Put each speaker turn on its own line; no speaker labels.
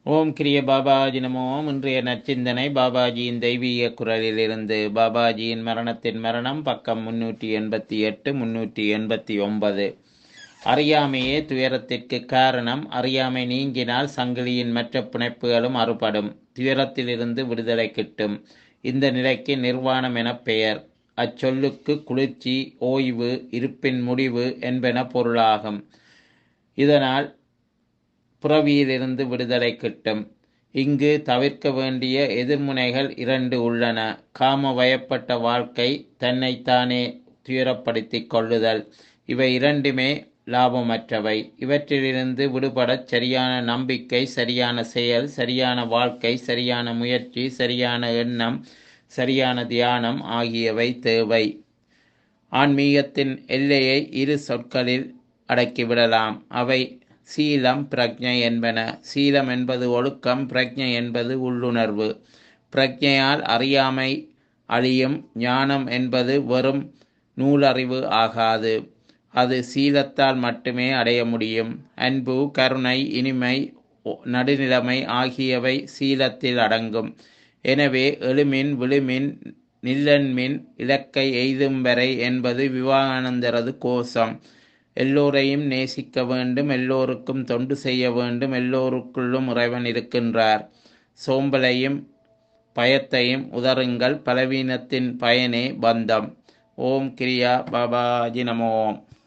ஓம் கிரிய பாபாஜி நமோ இன்றைய நற்சிந்தனை பாபாஜியின் தெய்வீக குரலிலிருந்து பாபாஜியின் மரணத்தின் மரணம் பக்கம் முன்னூற்றி எண்பத்தி எட்டு முன்னூற்றி எண்பத்தி ஒன்பது அறியாமையே துயரத்திற்கு காரணம் அறியாமை நீங்கினால் சங்கிலியின் மற்ற பிணைப்புகளும் அறுபடும் துயரத்திலிருந்து விடுதலை கிட்டும் இந்த நிலைக்கு நிர்வாணம் என பெயர் அச்சொல்லுக்கு குளிர்ச்சி ஓய்வு இருப்பின் முடிவு என்பன பொருளாகும் இதனால் புறவியிலிருந்து விடுதலை கிட்டும் இங்கு தவிர்க்க வேண்டிய எதிர்முனைகள் இரண்டு உள்ளன காம வயப்பட்ட வாழ்க்கை தன்னைத்தானே துயரப்படுத்திக் கொள்ளுதல் இவை இரண்டுமே லாபமற்றவை இவற்றிலிருந்து விடுபடச் சரியான நம்பிக்கை சரியான செயல் சரியான வாழ்க்கை சரியான முயற்சி சரியான எண்ணம் சரியான தியானம் ஆகியவை தேவை ஆன்மீகத்தின் எல்லையை இரு சொற்களில் அடக்கிவிடலாம் அவை சீலம் பிரக்ஞை என்பன சீலம் என்பது ஒழுக்கம் பிரக்ஞை என்பது உள்ளுணர்வு பிரக்ஞையால் அறியாமை அழியும் ஞானம் என்பது வெறும் நூலறிவு ஆகாது அது சீலத்தால் மட்டுமே அடைய முடியும் அன்பு கருணை இனிமை நடுநிலைமை ஆகியவை சீலத்தில் அடங்கும் எனவே எழுமின் விழுமின் நில்லன்மின் இலக்கை எய்தும் வரை என்பது விவேகானந்தரது கோஷம் எல்லோரையும் நேசிக்க வேண்டும் எல்லோருக்கும் தொண்டு செய்ய வேண்டும் எல்லோருக்குள்ளும் இறைவன் இருக்கின்றார் சோம்பலையும் பயத்தையும் உதறுங்கள் பலவீனத்தின் பயனே பந்தம் ஓம் கிரியா பாபாஜி நமோம்